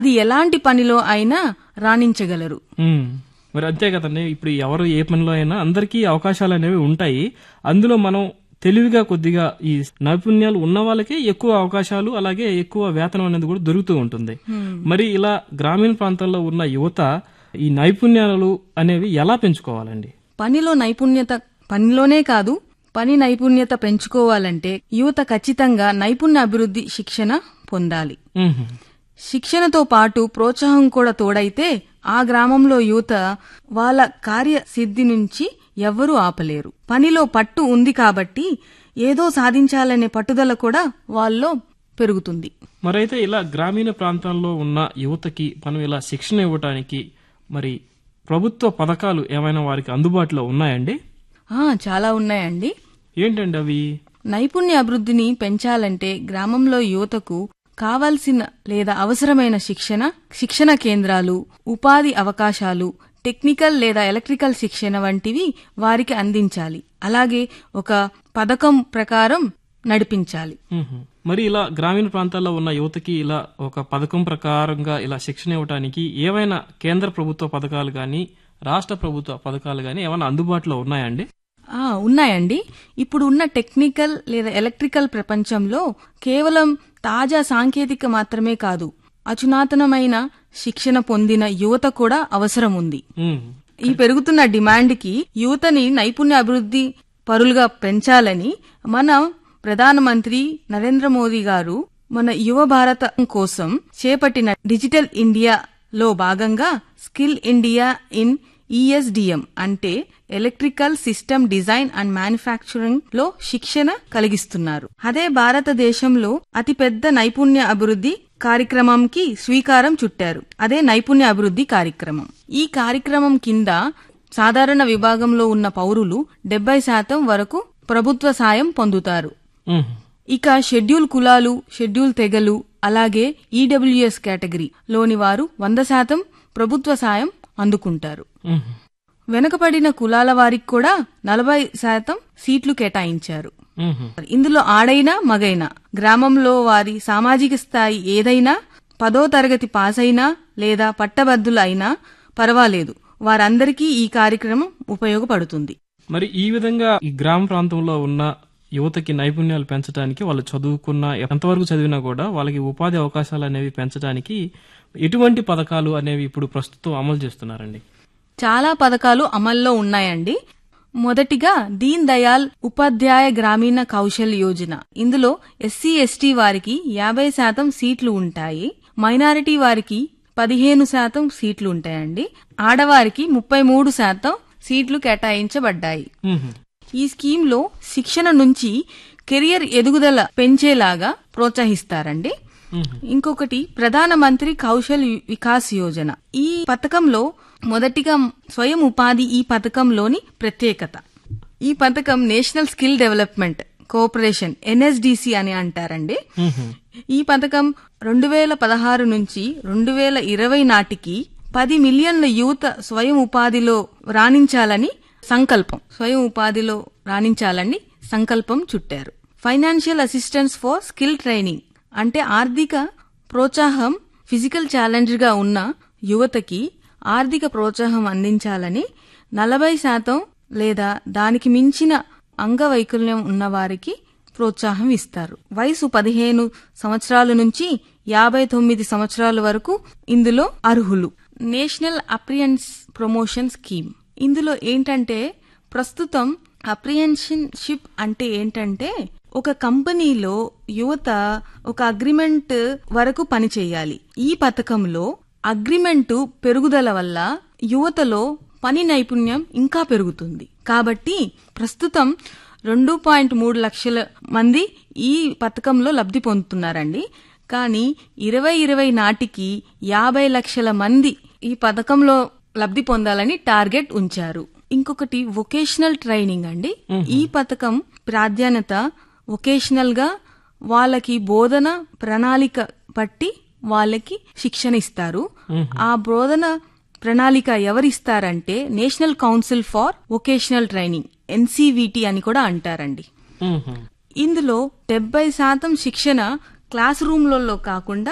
అది ఎలాంటి పనిలో అయినా రాణించగలరు ఉమ్. మరి అంతే కదండి ఇప్పుడు ఎవరు ఏ పనిలో అయినా అందరికీ అవకాశాలు అనేవి ఉంటాయి అందులో మనం తెలివిగా కొద్దిగా ఈ నైపుణ్యాలు ఉన్న వాళ్ళకే ఎక్కువ అవకాశాలు అలాగే ఎక్కువ వేతనం అనేది కూడా దొరుకుతూ ఉంటుంది మరి ఇలా గ్రామీణ ప్రాంతాల్లో ఉన్న యువత ఈ నైపుణ్యాలు అనేవి ఎలా పెంచుకోవాలండి పనిలో నైపుణ్యత పనిలోనే కాదు పని నైపుణ్యత పెంచుకోవాలంటే యువత ఖచ్చితంగా నైపుణ్య అభివృద్ధి శిక్షణ పొందాలి ఉహు. శిక్షణతో పాటు ప్రోత్సాహం కూడా తోడైతే ఆ గ్రామంలో యువత వాళ్ళ కార్యసిద్ధి నుంచి ఎవ్వరూ ఆపలేరు పనిలో పట్టు ఉంది కాబట్టి ఏదో సాధించాలనే పట్టుదల కూడా వాళ్ళలో పెరుగుతుంది మరైతే ఇలా గ్రామీణ ప్రాంతాల్లో ఉన్న యువతకి మనం ఇలా శిక్షణ ఇవ్వటానికి మరి ప్రభుత్వ పథకాలు ఏమైనా వారికి అందుబాటులో ఉన్నాయండి ఆ చాలా ఉన్నాయండి ఏంటండి అవి నైపుణ్య అభివృద్ధిని పెంచాలంటే గ్రామంలో యువతకు కావాల్సిన లేదా అవసరమైన శిక్షణ శిక్షణ కేంద్రాలు ఉపాధి అవకాశాలు టెక్నికల్ లేదా ఎలక్ట్రికల్ శిక్షణ వంటివి వారికి అందించాలి అలాగే ఒక పథకం ప్రకారం నడిపించాలి మ్మ్. మరి ఇలా గ్రామీణ ప్రాంతాల్లో ఉన్న యువతకి ఇలా ఒక పథకం ప్రకారంగా ఇలా శిక్షణ ఇవ్వడానికి ఏవైనా కేంద్ర ప్రభుత్వ పథకాలు గాని రాష్ట్ర ప్రభుత్వ పథకాలు గాని ఏమైనా అందుబాటులో ఉన్నాయండి ఆ ఉన్నాయండి ఇప్పుడు ఉన్న టెక్నికల్ లేదా ఎలక్ట్రికల్ ప్రపంచంలో కేవలం తాజా సాంకేతిక మాత్రమే కాదు అచునాతనమైన శిక్షణ పొందిన యువత కూడా అవసరం ఉంది మ్మ్. ఈ పెరుగుతున్న డిమాండ్కి యువతని నైపుణ్య అభివృద్ధి పరులుగా పెంచాలని మన ప్రధానమంత్రి నరేంద్ర మోదీ గారు మన యువ భారతం కోసం చేపట్టిన డిజిటల్ ఇండియాలో భాగంగా స్కిల్ ఇండియా ఇన్ ఈఎస్డిఎం అంటే electrical system design and manufacturing లో శిక్షణ కలిగిస్తున్నారు అదే భారతదేశంలో అతిపెద్ద నైపుణ్య అభివృద్ధి కార్యక్రమంకి స్వీకారం చుట్టారు అదే నైపుణ్య అభివృద్ధి కార్యక్రమం ఈ కార్యక్రమం కింద సాధారణ విభాగంలో ఉన్న పౌరులు డెబ్బై శాతం వరకు ప్రభుత్వ సాయం పొందుతారు మ్మ్. ఇక షెడ్యూల్ కులాలు షెడ్యూల్ తెగలు అలాగే ఈడబ్ల్యూఎస్ కేటగిరీ లోని వారు వంద శాతం ప్రభుత్వ సాయం అందుకుంటారు మ్మ్. వెనుకబడిన కులాల వారికి కూడా నలభై శాతం సీట్లు కేటాయించారు మ్మ్. ఇందులో ఆడైనా మగైనా గ్రామంలో వారి సామాజిక స్థాయి ఏదైనా పదో తరగతి పాస్ అయినా లేదా పట్టభద్రులు అయినా పర్వాలేదు వారందరికీ ఈ కార్యక్రమం ఉపయోగపడుతుంది మరి ఈ విధంగా ఈ గ్రామ ప్రాంతంలో ఉన్న యువతకి నైపుణ్యాలు పెంచడానికి వాళ్ళు చదువుకున్న ఎంతవరకు చదివినా కూడా వాళ్ళకి ఉపాధి అవకాశాలు అనేవి పెంచడానికి ఎటువంటి పథకాలు అనేవి ఇప్పుడు ప్రస్తుతం అమలు చేస్తున్నారండి చాలా పథకాలు అమల్లో ఉన్నాయండి మొదటిగా దీన్ దయాల్ ఉపాధ్యాయ గ్రామీణ కౌశల్ యోజన ఇందులో ఎస్సీ ఎస్టీ వారికి యాభై శాతం సీట్లు ఉంటాయి మైనారిటీ వారికి పదిహేను శాతం సీట్లు ఉంటాయండి ఆడవారికి ముప్పై మూడు శాతం సీట్లు కేటాయించబడ్డాయి మ్మ్. ఈ స్కీమ్లో శిక్షణ నుంచి కెరియర్ ఎదుగుదల పెంచేలాగా ప్రోత్సహిస్తారండి మ్మ్. ఇంకొకటి ప్రధానమంత్రి కౌశల్ వికాస్ యోజన ఈ పథకంలో మొదటిగా స్వయం ఉపాధి ఈ పథకంలోని ప్రత్యేకత ఈ పథకం national skill development cooperation NSDC అని అంటారండి మ్మ్. ఈ పథకం రెండు వేల పదహారు నుంచి రెండు వేల ఇరవై నాటికి పది మిలియన్ల యువత స్వయం ఉపాధిలో రాణించాలని సంకల్పం స్వయం ఉపాధిలో రాణించాలని సంకల్పం చుట్టారు financial assistance for skill training అంటే ఆర్థిక ప్రోత్సాహం ఫిజికల్ ఛాలెంజ్ గా ఉన్న యువతకి ఆర్థిక ప్రోత్సాహం అందించాలని నలభై శాతం లేదా దానికి మించిన అంగవైకల్యం ఉన్న వారికి ప్రోత్సాహం ఇస్తారు వయసు పదిహేను సంవత్సరాల నుంచి యాభై తొమ్మిది సంవత్సరాల వరకు ఇందులో అర్హులు నేషనల్ అప్రియన్స్ ప్రమోషన్ స్కీమ్ ఇందులో ఏంటంటే ప్రస్తుతం అప్రిహెన్షన్షిప్ అంటే ఏంటంటే ఒక కంపెనీలో యువత ఒక అగ్రిమెంట్ వరకు పని చేయాలి ఈ పథకంలో అగ్రిమెంటు పెరుగుదల వల్ల యువతలో పని నైపుణ్యం ఇంకా పెరుగుతుంది కాబట్టి ప్రస్తుతం రెండు పాయింట్ మూడు లక్షల మంది ఈ పథకంలో లబ్ధి పొందుతున్నారండి కానీ ఇరవై ఇరవై నాటికి యాభై లక్షల మంది ఈ పథకంలో లబ్ధి పొందాలని టార్గెట్ ఉంచారు ఇంకొకటి వొకేషనల్ ట్రైనింగ్ అండి ఈ పథకం ప్రాధాన్యత వొకేషనల్ గా వాళ్ళకి బోధన ప్రణాళిక పట్టి వాళ్ళకి శిక్షణ ఇస్తారు ఆ బోధన ప్రణాళిక ఎవరిస్తారంటే national council for vocational training NCVT అని కూడా అంటారండి మ్మ్. ఇందులో డెబ్బై శాతం శిక్షణ క్లాస్ రూమ్లలో కాకుండా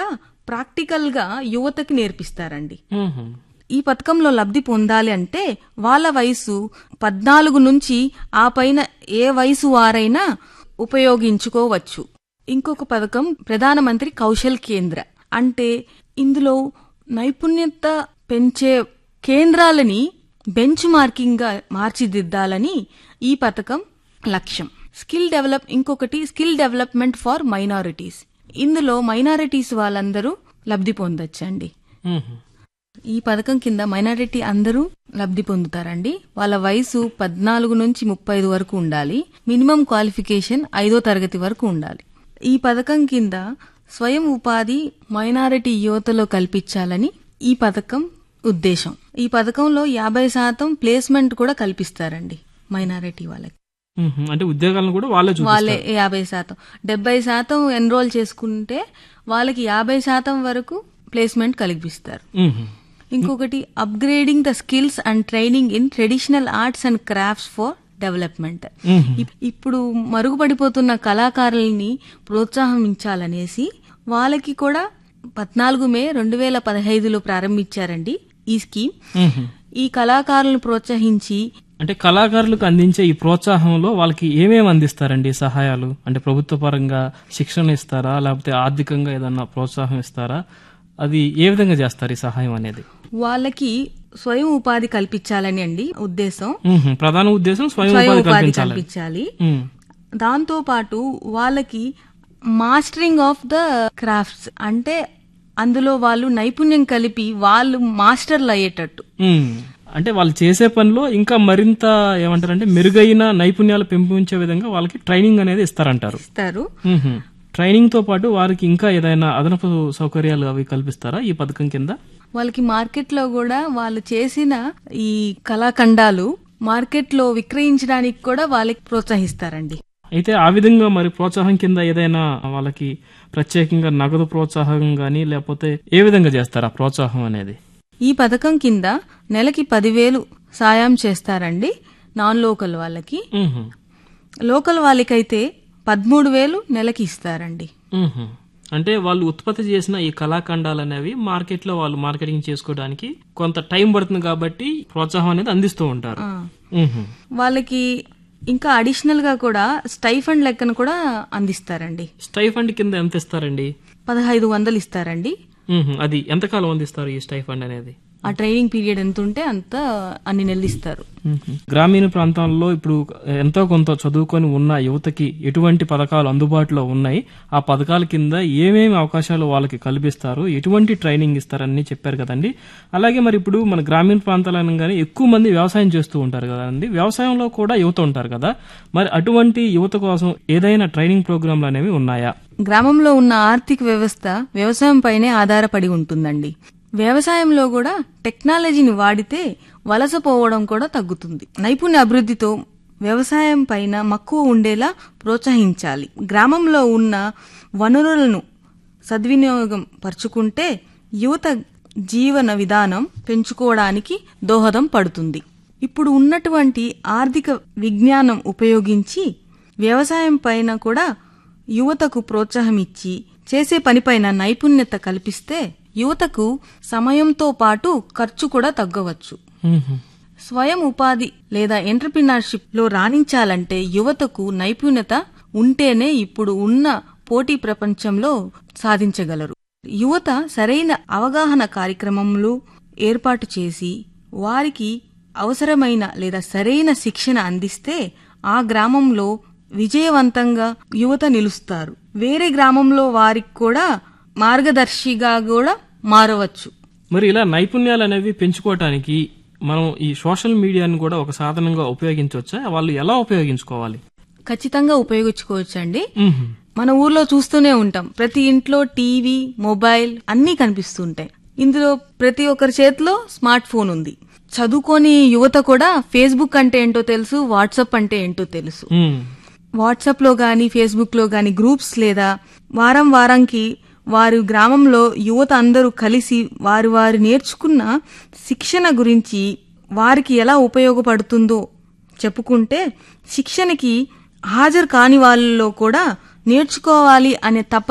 ప్రాక్టికల్ గా యువతకి నేర్పిస్తారండి మ్మ్. ఈ పథకంలో లబ్ధి పొందాలి అంటే వాళ్ళ వయసు పద్నాలుగు నుంచి ఆ పైన ఏ వయసు వారైనా ఉపయోగించుకోవచ్చు ఇంకొక పథకం ప్రధానమంత్రి కౌశల్ కేంద్ర అంటే ఇందులో నైపుణ్యత పెంచే కేంద్రాలని బెంచ్ మార్కింగ్ గా మార్చిదిద్దాలని ఈ పథకం లక్ష్యం స్కిల్ డెవలప్ ఇంకొకటి స్కిల్ డెవలప్మెంట్ ఫర్ మైనారిటీస్ ఇందులో మైనారిటీస్ వాళ్ళందరూ లబ్ధి పొందొచ్చండి మ్మ్. ఈ పథకం కింద మైనారిటీ అందరూ లబ్ధి పొందుతారండి వాళ్ళ వయసు పద్నాలుగు నుంచి ముప్పై ఐదు వరకు ఉండాలి మినిమం క్వాలిఫికేషన్ ఐదో తరగతి వరకు ఉండాలి ఈ పథకం కింద స్వయం ఉపాధి మైనారిటీ యువతలో కల్పించాలని ఈ పథకం ఉద్దేశం ఈ పథకంలో యాభై శాతం ప్లేస్మెంట్ కూడా కల్పిస్తారండి మైనారిటీ వాళ్ళకి మ్మ్. అంటే ఉద్యోగాలను కూడా వాళ్ళే చూపిస్తారు వాళ్ళే యాభై శాతం డెబ్బై శాతం ఎన్రోల్ చేసుకుంటే వాళ్ళకి యాభై శాతం వరకు ప్లేస్మెంట్ కల్పిస్తారు మ్మ్. ఇంకొకటి upgrading the skills and training in traditional arts and crafts for development మ్మ్. ఇప్- ఇప్పుడు మరుగుపడిపోతున్న కళాకారుల్ని ప్రోత్సాహించాలనేసి వాళ్ళకి కూడా పద్నాలుగు మే రెండు వేల పదహైదులో ప్రారంభించారండి ఈ స్కీమ్ మ్మ్. ఈ కళాకారులను ప్రోత్సహించి అంటే కళాకారులకు అందించే ఈ ప్రోత్సాహంలో వాళ్ళకి ఏమేమి అందిస్తారండి సహాయాలు అంటే ప్రభుత్వ పరంగా శిక్షణ ఇస్తారా లేకపోతే ఆర్థికంగా ఏదన్నా ప్రోత్సాహం ఇస్తారా అది ఏ విధంగా చేస్తారు ఈ సహాయం అనేది వాళ్ళకి స్వయం ఉపాధి కల్పించాలని అండి ఉద్దేశం మ్మ్. ప్రధాన ఉద్దేశం స్వయం స్వయం ఉపాధి ఉపాధి కల్పించాలి కల్పించాలి మ్మ్. దాంతో పాటు వాళ్ళకి మాస్టరింగ్ ఆఫ్ ద క్రాఫ్ట్స్ అంటే అందులో వాళ్ళు నైపుణ్యం కలిపి వాళ్ళు మాస్టర్లు అయ్యేటట్టు మ్మ్. అంటే వాళ్ళు చేసే పనిలో ఇంకా మరింత ఏమంటారంటే మెరుగైన నైపుణ్యాలు పెంపొందించే విధంగా వాళ్ళకి ట్రైనింగ్ అనేది ఇస్తారంటారు ఇస్తారు మ్మ్. ట్రైనింగ్ తో పాటు వారికి ఇంకా ఏదైనా అదనపు సౌకర్యాలు అవి కల్పిస్తారా ఈ పథకం కింద వాళ్ళకి మార్కెట్ లో కూడా వాళ్ళు చేసిన ఈ కళాఖండాలు మార్కెట్ లో విక్రయించడానికి కూడా వాళ్ళకి ప్రోత్సహిస్తారండి అయితే ఆ విధంగా మరి ప్రోత్సాహం కింద ఏదైనా వాళ్ళకి ప్రత్యేకంగా నగదు ప్రోత్సాహం గానీ లేకపోతే ఏ విధంగా చేస్తారు ఆ ప్రోత్సాహం అనేది ఈ పథకం కింద నెలకి పదివేలు సాయం చేస్తారండి నాన్ లోకల్ వాళ్ళకి మ్మ్. లోకల్ వాళ్ళకైతే పదమూడు వేలు నెలకి ఇస్తారండి మ్మ్. అంటే వాళ్ళు ఉత్పత్తి చేసిన ఈ కళాఖండాలు అనేవి మార్కెట్ లో వాళ్ళు మార్కెటింగ్ చేసుకోవడానికి కొంత టైం పడుతుంది కాబట్టి ప్రోత్సాహం అనేది అందిస్తూ ఉంటారు ఆ. మ్మ్. వాళ్ళకి ఇంకా అడిషనల్ గా కూడా స్టైఫండ్ లెక్కన కూడా అందిస్తారండి స్టైఫండ్ కింద ఎంత ఇస్తారండి పదహైదు వందలు ఇస్తారండి మ్మ్. అది ఎంతకాలం అందిస్తారు ఈ స్టైఫండ్ అనేది ఆ ట్రైనింగ్ పీరియడ్ ఎంత ఉంటే అంత అన్ని నెలలు ఇస్తారు మ్మ్. గ్రామీణ ప్రాంతాల్లో ఇప్పుడు ఎంతో కొంత చదువుకొని ఉన్న యువతకి ఎటువంటి పథకాలు అందుబాటులో ఉన్నాయి ఆ పథకాల కింద ఏమేమి అవకాశాలు వాళ్ళకి కల్పిస్తారు ఎటువంటి ట్రైనింగ్ ఇస్తారని చెప్పారు కదండి అలాగే మరి ఇప్పుడు మన గ్రామీణ ప్రాంతాలను కానీ ఎక్కువ మంది వ్యవసాయం చేస్తూ ఉంటారు కదండి వ్యవసాయంలో కూడా యువత ఉంటారు కదా మరి అటువంటి యువత కోసం ఏదైనా ట్రైనింగ్ ప్రోగ్రాంలు అనేవి ఉన్నాయా గ్రామంలో ఉన్న ఆర్థిక వ్యవస్థ వ్యవసాయం పైనే ఆధారపడి ఉంటుందండి వ్యవసాయంలో కూడా టెక్నాలజీని వాడితే వలసపోవడం కూడా తగ్గుతుంది నైపుణ్య అభివృద్ధితో వ్యవసాయం పైన మక్కువ ఉండేలా ప్రోత్సహించాలి గ్రామంలో ఉన్న వనరులను సద్వినియోగం పరుచుకుంటే యువత జీవన విధానం పెంచుకోవడానికి దోహదం పడుతుంది ఇప్పుడు ఉన్నటువంటి ఆర్థిక విజ్ఞానం ఉపయోగించి వ్యవసాయం పైన కూడా యువతకు ప్రోత్సాహం ఇచ్చి చేసే పనిపైన నైపుణ్యత కల్పిస్తే యువతకు సమయంతో పాటు ఖర్చు కూడా తగ్గవచ్చు మ్మ్. స్వయం ఉపాధి లేదా ఎంటర్ప్రినర్షిప్ లో రాణించాలంటే యువతకు నైపుణ్యత ఉంటేనే ఇప్పుడు ఉన్న పోటీ ప్రపంచంలో సాధించగలరు యువత సరైన అవగాహన కార్యక్రమములు ఏర్పాటు చేసి వారికి అవసరమైన లేదా సరైన శిక్షణ అందిస్తే ఆ గ్రామంలో విజయవంతంగా యువత నిలుస్తారు వేరే గ్రామంలో వారికి కూడా మార్గదర్శిగా కూడా మారవచ్చు మరి ఇలా నైపుణ్యాలు అనేవి పెంచుకోవటానికి మనం ఈ సోషల్ మీడియాని కూడా ఒక సాధనంగా ఉపయోగించవచ్చా వాళ్ళు ఎలా ఉపయోగించుకోవాలి ఖచ్చితంగా ఉపయోగించుకోవచ్చండి మ్మ్. మన ఊర్లో చూస్తూనే ఉంటాం ప్రతి ఇంట్లో టీవీ మొబైల్ అన్నీ కనిపిస్తుంటాయి ఇందులో ప్రతి ఒక్కరి చేతిలో స్మార్ట్ ఫోన్ ఉంది చదువుకోని యువత కూడా ఫేస్బుక్ అంటే ఏంటో తెలుసు వాట్సాప్ అంటే ఏంటో తెలుసు మ్మ్. వాట్సాప్ లో గాని ఫేస్బుక్ లో గాని గ్రూప్స్ లేదా వారం వారంకి వారి గ్రామంలో యువత అందరూ కలిసి వారి వారి నేర్చుకున్న శిక్షణ గురించి వారికి ఎలా ఉపయోగపడుతుందో చెప్పుకుంటే శిక్షణకి హాజరు కాని వాళ్ళలో కూడా నేర్చుకోవాలి అనే తపన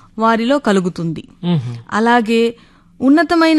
వారిలో కలుగుతుంది మ్మ్. అలాగే ఉన్నతమైన